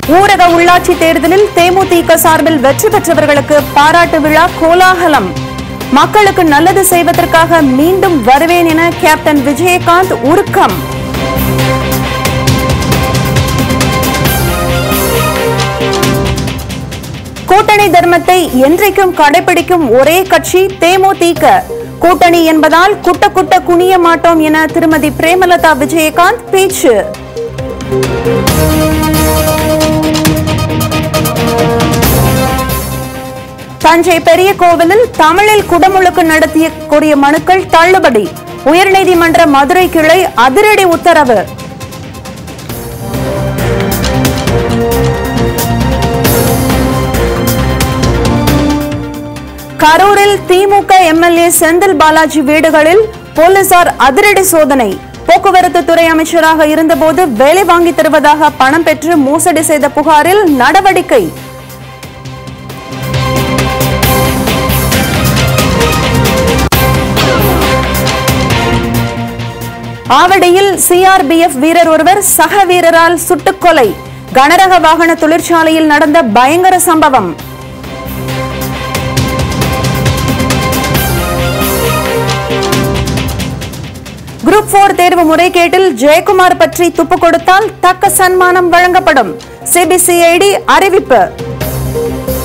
ஊரக உள்ளாட்சி தேர்தலில் தேமுதிக சார்பில் வெற்றி பெற்றவர்களுக்கு பாராட்டு விழா கோலாகலம் மக்களுக்கு நல்லது செய்வதற்காக மீண்டும் வருவேன் என கேப்டன் விஜயகாந்த் உருக்கம் கூட்டணி தர்மத்தை என்றைக்கும் கடைபிடிக்கும் ஒரே கட்சி தேமுதிக கூட்டணி என்பதால் குட்ட குட்ட குனிய மாட்டோம் என திருமதி பிரேமலதா விஜயகாந்த் பேச்சு தஞ்சை பெரிய கோவிலில் தமிழில் குடமுழுக்கு நடத்திய கூறிய மனுக்கள் தள்ளுபடி உயர்நீதிமன்ற மதுரை கிளை அதிரடி உத்தரவு கரூரில் திமுக எம்எல்ஏ செந்தில் பாலாஜி வீடுகளில் போலீசார் அதிரடி சோதனை போக்குவரத்து துறை அமைச்சராக இருந்தபோது வேலை வாங்கி தருவதாக பணம் பெற்று மோசடி செய்த புகாரில் நடவடிக்கை ஆவடியில் சிஆர்பிஎஃப் வீரர் ஒருவர் சக வீரரால் சுட்டுக் கொலை கனரக வாகன தொழிற்சாலையில் நடந்த பயங்கர சம்பவம் குரூப் போர் தேர்வு முறைகேட்டில் ஜெயக்குமார் பற்றி துப்பு கொடுத்தால் தக்க சன்மானம் வழங்கப்படும் சிபிசிஐடி அறிவிப்பு